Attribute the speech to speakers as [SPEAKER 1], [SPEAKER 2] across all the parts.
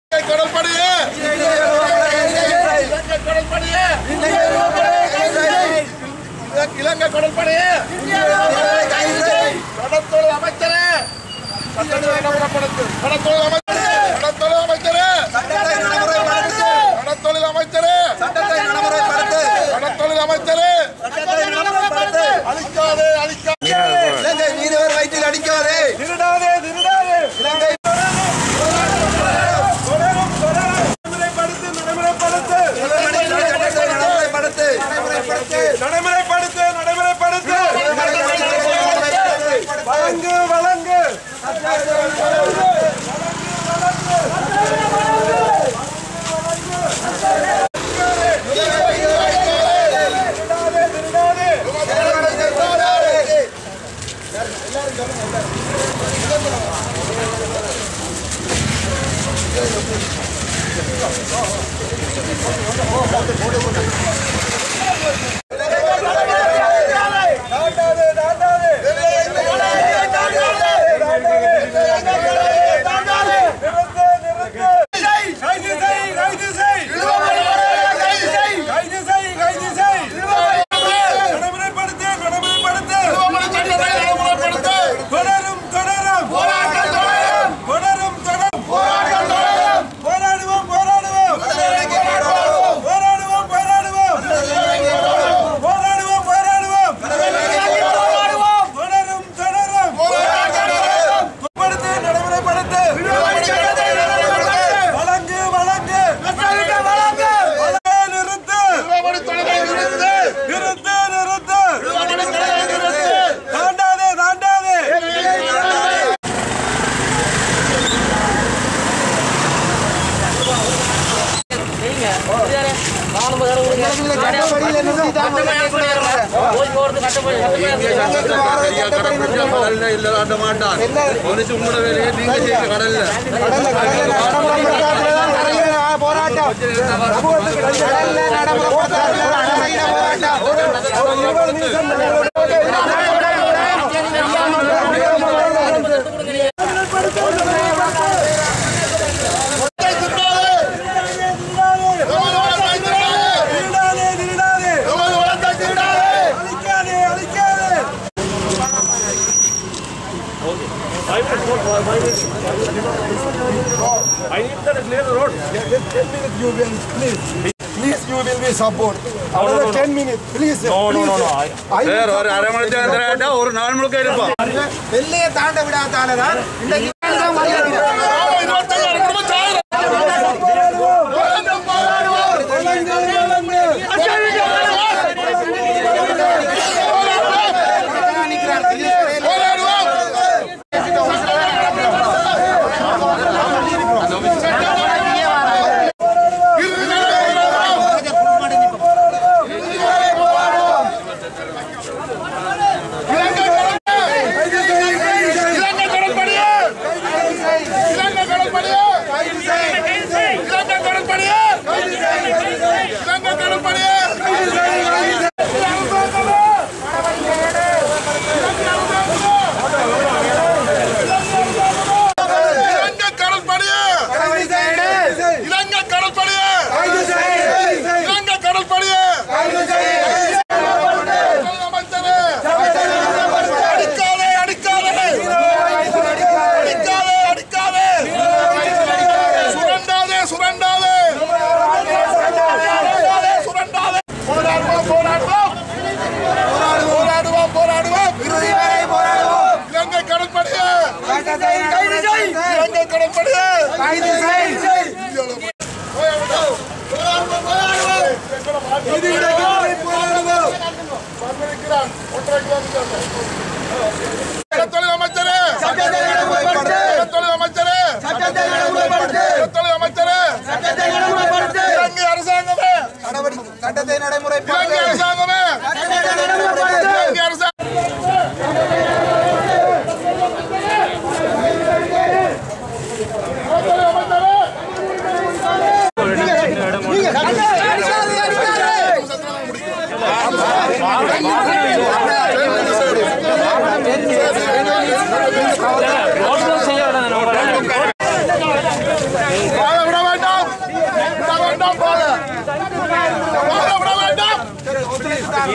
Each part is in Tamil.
[SPEAKER 1] கடற்படையே இலங்கை கடற்படையே இலங்கை கடற்படையே கடற்தொழில் அமைச்சரே சட்டத்தை நடைமுறைப்படுத்து கடற்தொழில் அமைச்சரே கடற்தொழில் அமைச்சரே கடற்தொழில் அமைச்சரே கடற்தொழில் அமைச்சரே அழிக்காதே அழிக்காதே
[SPEAKER 2] இலங்கை மீனவர் வயிற்றில் அடிக்காதே
[SPEAKER 1] திருடாதே திருடாதே
[SPEAKER 2] இலங்கை
[SPEAKER 1] தொடரும் தொடரும் நடைமுறைப்படுத்து நடைமுறைப்படுத்து
[SPEAKER 2] சட்டத்தை நடைமுறைப்படுத்து
[SPEAKER 1] நடைமுறைப்படுத்து நடைமுறைப்படுத்து வழங்கு வழங்கு தொடரும் தொடரும் போராடுவோம் தொடரும் போராடுவோம் போராடுவோம் போராடுவோம் போராடுவோம் போராடுவோம் போராடுவோம் தொடரும் தொடரும் படுத்து நடைமுறைப்படுத்து வழங்கு வழங்கு வழங்கு நிறுத்து நிறுத்து நிறுத்து தாண்டாதே தாண்டாதே
[SPEAKER 3] இல்லாட்ட மாட்டான் மனுஷன் உங்களோட வேலையை நீங்க செய்யுங்க கடல்ல
[SPEAKER 1] திருடாதே திருடாதே அழிக்காதே அழிக்காதே
[SPEAKER 2] Please, you will be support. Another 10 minutes, please. No, no, no, no.
[SPEAKER 3] வேற ஒரு அரை மணி நேரம் ஒரு நாள் முழுக்க இருப்பான்
[SPEAKER 2] வெள்ளையை தாண்ட விடாதாலதான் இன்றைக்கு
[SPEAKER 1] இலங்கை கடற்படையே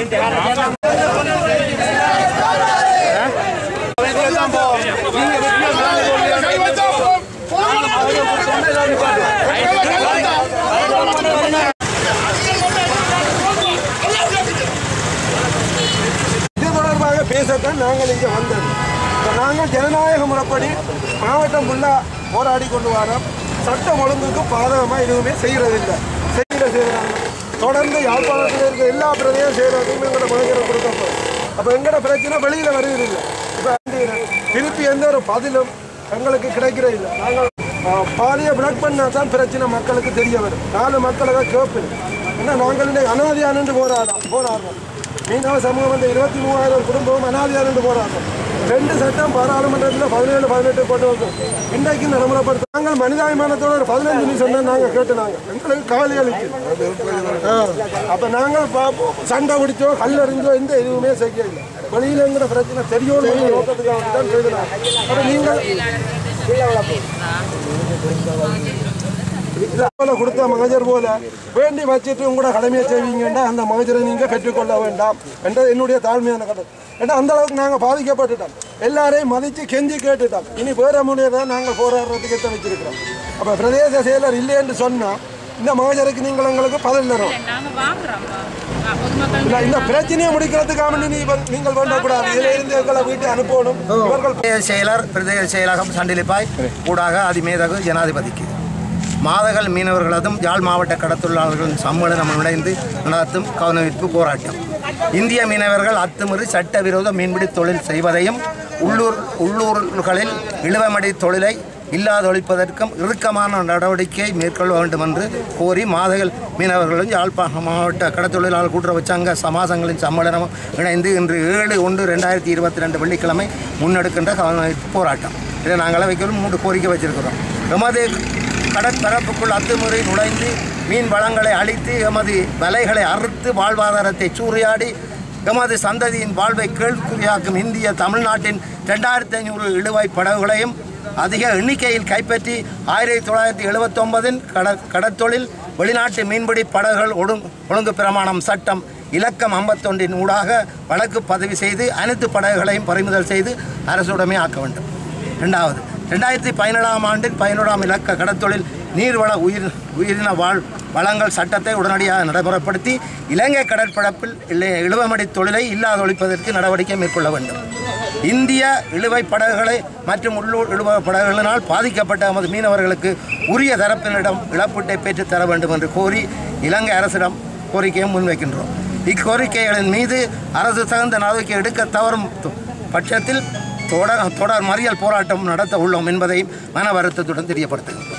[SPEAKER 2] இது தொடர்பாக பேசத்தான் நாங்கள் இங்கே வந்தது இப்போ நாங்கள் ஜனநாயக முறைப்படி மாவட்டம் ஃபுல்லாக போராடி கொண்டு வரோம் சட்டம் ஒழுங்குக்கு பாதகமாக எதுவுமே செய்கிறதில்லை செய்கிற செய்கிறாங்க தொடர்ந்து யாழ்ப்பாணத்தில் இருக்க எல்லா பிரதையும் செய்கிறதுக்கும் எங்களோட மனிதரை கொடுக்கப்போம் அப்போ எங்களோட பிரச்சனை வெளியில் வருவதில்லை இப்போ திருப்பி எந்த ஒரு பதிலும் எங்களுக்கு கிடைக்கிற இல்லை நாங்கள் ஆ, பாதையை பிளாக் பண்ணால் தான் பிரச்சனை மக்களுக்கு தெரிய வரும் நாலு மக்களுக்கு கேட்பது ஏன்னா நாங்கள் இன்னைக்கு அனாதியானு போராடுறோம் போராடுறோம் மீனவ சமூகம் வந்து இருபத்தி மூவாயிரம் குடும்பம் அனாதியானு போராடுறோம் ரெண்டு சட்டம் பாராளுமன்றத்தில் பதினேழு பதினெட்டு கொண்டு வந்தோம் இன்றைக்கு நடைமுறைப்படுத்த நாங்கள் மனிதாபிமானத்தோட ஒரு பதினஞ்சு நிமிஷம் தான் நாங்கள் கேட்டுனாங்க எங்களுக்கு கவலை அளிக்கு அப்போ நாங்கள் பார்ப்போம் சண்டை பிடிச்சோ கல் எறிஞ்சோ எந்த எதுவுமே செய்யல வெளியிலங்கிற பிரச்சனை தெரியும் நோக்கத்துக்காக தான் செய்தனாங்க அப்போ நீங்கள் போல கொடுத்த மகஜர் போல வேண்டி வச்சுட்டு உங்களோட கடமையை செய்வீங்கன்னா அந்த மகஜரை நீங்கள் பெற்றுக்கொள்ள வேண்டாம் என்றது என்னுடைய தாழ்மையான கடன் ஏன்னா அந்த அளவுக்கு நாங்கள் பாதிக்கப்பட்டுட்டோம் எல்லாரையும் மதித்து கெஞ்சி கேட்டுட்டோம் இனி வேற மொழியை தான் நாங்கள் போராடுறதுக்கு எத்த வச்சிருக்கிறோம் அப்போ பிரதேச செயலர் இல்லைன்னு சொன்னால் இந்த மகஜருக்கு நீங்கள் எங்களுக்கு பதில் தரும்
[SPEAKER 4] நாங்க வாங்குறோம்
[SPEAKER 2] இல்ல,
[SPEAKER 4] பொதுமக்கள்
[SPEAKER 2] இந்த பிரச்சனையை முடிக்கிறதுக்காக நீ இவன்- நீங்கள் வேண்டக்கூடாது இதில் இருந்து எங்களை வீட்டை அனுப்பணும் இவர்கள்
[SPEAKER 5] பிரதேச செயலர் பிரதேச செயலகம் சண்டிலிப்பாய் ஊடாக அதிமேதகு ஜனாதிபதிக்கு மாதகள் மீனவர்களதும் யாழ் மாவட்ட கடத்தொழிலாளர்களின் சம்மேளனம் இணைந்து நடத்தும் கவனவிப்பு போராட்டம் இந்திய மீனவர்கள் அத்துமீறி சட்டவிரோத மீன்பிடி தொழில் செய்வதையும் உள்ளூர் உள்ளூர்களில் இழுவமடி தொழிலை இல்லாதொழிப்பதற்கும் இறுக்கமான நடவடிக்கை மேற்கொள்ள வேண்டும் என்று கோரி மாதகள் மீனவர்களும் யாழ்ப்பாண மாவட்ட கடத்தொழிலாளர் கூட்டுறவு சங்க சமாசங்களின் சம்மேளனமும் இணைந்து இன்று ஏழு ஒன்று ரெண்டாயிரத்தி இருபத்தி ரெண்டு வெள்ளிக்கிழமை முன்னெடுக்கின்ற கவனஈர்ப்பு போராட்டம் இதை நாங்கள் வைக்கிறோம் மூன்று கோரிக்கை வச்சிருக்கிறோம் எமது கடற்பரப்புக்குள் அத்துமுறை நுழைந்து மீன் வளங்களை அழித்து எமது வலைகளை அறுத்து வாழ்வாதாரத்தை சூறையாடி எமது சந்ததியின் வாழ்வை கேள்விக்குறியாக்கும் இந்திய தமிழ்நாட்டின் ரெண்டாயிரத்தி ஐநூறு இழுவாய் படகுகளையும் அதிக எண்ணிக்கையில் கைப்பற்றி ஆயிரத்தி தொள்ளாயிரத்தி எழுபத்தொன்பதின் கட கடற்தொழில் வெளிநாட்டு மீன்பிடி படகுகள் ஒழுங் ஒழுங்கு பிரமாணம் சட்டம் இலக்கம் ஐம்பத்தொன்றின் ஊடாக வழக்கு பதிவு செய்து அனைத்து படகுகளையும் பறிமுதல் செய்து அரசுடைமை ஆக்க வேண்டும் ரெண்டாவது ரெண்டாயிரத்தி பதினேழாம் ஆண்டின் பதினோராம் இலக்க கடத்தொழில் நீர்வள உயிர் உயிரின வாழ் வளங்கள் சட்டத்தை உடனடியாக நடைமுறைப்படுத்தி இலங்கை கடற்பரப்பில் இல்லை இழுவமடி தொழிலை இல்லாதொழிப்பதற்கு நடவடிக்கை மேற்கொள்ள வேண்டும் இந்திய இழுவை படகுகளை மற்றும் உள்ளூர் இழுவ படகுகளினால் பாதிக்கப்பட்ட நமது மீனவர்களுக்கு உரிய தரப்பினரிடம் இழப்பீட்டை பெற்றுத் தர வேண்டும் என்று கோரி இலங்கை அரசிடம் கோரிக்கையை முன்வைக்கின்றோம் இக்கோரிக்கைகளின் மீது அரசு தகுந்த நடவடிக்கை எடுக்க தவறும் து- பட்சத்தில் தொடர் தொடர் மறியல் போராட்டம் நடத்த உள்ளோம் என்பதையும் மன வருத்தத்துடன் தெரியப்படுத்துகிறோம்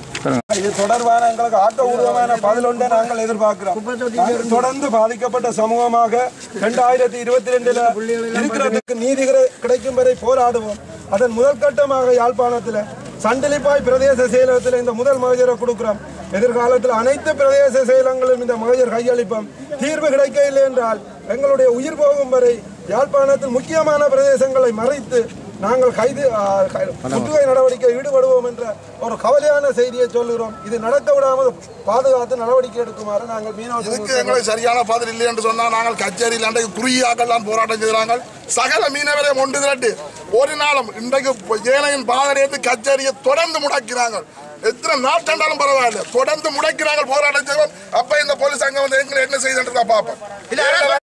[SPEAKER 2] இது தொடர்பான எங்களுக்கு ஆட்டபூர்வமான பதில் ஒன்றை நாங்கள் எதிர்பார்க்கிறோம் நாங்கள் தொடர்ந்து பாதிக்கப்பட்ட சமூகமாக ரெண்டாயிரத்தி இருபத்தி ரெண்டுல இருக்கிறதுக்கு நீதி கிடை- கிடைக்கும் வரை போராடுவோம் அதன் முதல் கட்டமாக யாழ்ப்பாணத்தில் சண்டிலிப்பாய் பிரதேச செயலகத்தில் இந்த முதல் மகஜரை கொடுக்கிறோம் எதிர்காலத்தில் அனைத்து பிரதேச செயலகங்களும் இந்த மகஜர் கையளிப்போம் தீர்வு கிடைக்கவில்லை என்றால் எங்களுடைய உயிர் போகும் வரை யாழ்ப்பாணத்தில் முக்கியமான பிரதேசங்களை மறைத்து நாங்கள் கைது ஆ, கை- முற்றுகை நடவடிக்கை ஈடுபடுவோம் என்ற ஒரு கவலையான செய்தியை சொல்லுகிறோம் இது நடக்க விடாமல் பாதுகாத்து நடவடிக்கை எடுக்குமாறு நாங்கள் மீனவ
[SPEAKER 6] இதுக்கு எங்களுக்கு சரியான பதில் இல்லை என்று சொன்னால் நாங்கள் கச்சேரியில் அன்றைக்கு குறுகியாக்கெல்லாம் போராட்டம் செய்கிறாங்க சகல மீனவரையும் ஒன்று திரட்டு ஒரு நாளும் இன்றைக்கு ஏனையின் பாதரையத்து கச்சேரியை தொடர்ந்து முடக்கிறாங்க எத்தனை நாள் கண்டாலும் பரவாயில்ல தொடர்ந்து முடக்கிறாங்க போராட்டம் செய்வோம் அப்ப இந்த போலீஸ் அங்க வந்து எங்களை என்ன செய்யுதுன்றதா பார்ப்போம்